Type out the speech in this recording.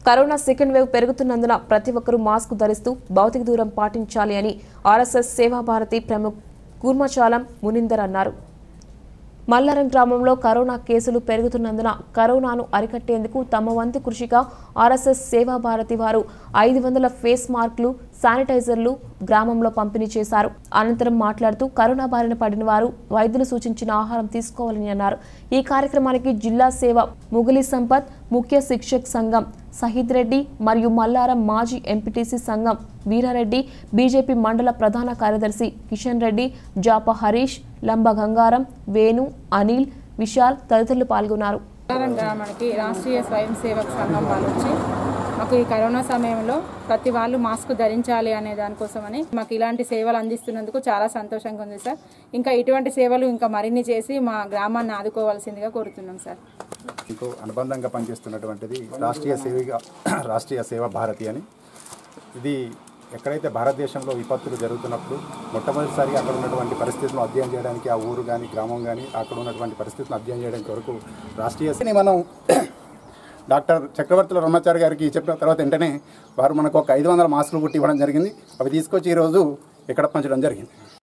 corona second wave పెరుగుతున్నందున ప్రతి ఒక్కరూ మాస్క్ ధరిస్తూ భౌతిక దూరం పాటించాలి అని ఆర్ఎస్ఎస్ సేవాభారతి ప్రముఖ కూర్మచాలం మునిందర్ అన్నారు మల్లారం గ్రామంలో కరోనా కేసులు పెరుగుతున్నందున కరోనాను అరికట్టేందుకు తమ వంతు కృషిగా ఆర్ఎస్ఎస్ సేవాభారతి వారు ఐదు వందల ఫేస్ మాస్క్లు శానిటైజర్లు గ్రామంలో పంపిణీ చేశారు అనంతరం మాట్లాడుతూ కరోనా బారిన పడిన వారు వైద్యులు సూచించిన ఆహారం తీసుకోవాలని అన్నారు ఈ కార్యక్రమానికి జిల్లా సేవ ముగిలి సంపత్ ముఖ్య శిక్షక్ సంఘం సహిద్ రెడ్డి మరియు మల్లారం మాజీ ఎంపీటీసీ సంఘం వీరారెడ్డి బీజేపీ మండల ప్రధాన కార్యదర్శి కిషన్ రెడ్డి జాప హరీష్ లంబ గంగారం వేణు అనిల్ విశాల్ తదితరులు పాల్గొన్నారు తెలంగాణ గ్రామానికి రాష్ట్రీయ స్వయం సేవక్ సంఘం వాళ్ళు వచ్చి మాకు ఈ కరోనా సమయంలో ప్రతి వాళ్ళు మాస్క్ ధరించాలి అనే దానికోసమని మాకు ఇలాంటి సేవలు అందిస్తున్నందుకు చాలా సంతోషంగా ఉంది సార్ ఇంకా ఇటువంటి సేవలు ఇంకా మరిన్ని చేసి మా గ్రామాన్ని ఆదుకోవాల్సిందిగా కోరుతున్నాం సార్ ఇంకో అనుబంధంగా పనిచేస్తున్నటువంటిది రాష్ట్రీయ సేవిగా రాష్ట్రీయ సేవా భారతి అని ఇది ఎక్కడైతే భారతదేశంలో విపత్తులు జరుగుతున్నప్పుడు మొట్టమొదటిసారి అక్కడ ఉన్నటువంటి పరిస్థితులను అధ్యయనం చేయడానికి ఆ ఊరు కానీ గ్రామం కానీ అక్కడ ఉన్నటువంటి పరిస్థితులను అధ్యయనం చేయడానికి వరకు రాష్ట్రీయ సేవని మనం డాక్టర్ చక్రవర్తుల రమాచారి గారికి చెప్పిన తర్వాత వెంటనే వారు మనకు ఒక ఐదు వందల మాస్కులు కుట్టి ఇవ్వడం జరిగింది అవి తీసుకొచ్చి ఈరోజు ఇక్కడ పంచడం జరిగింది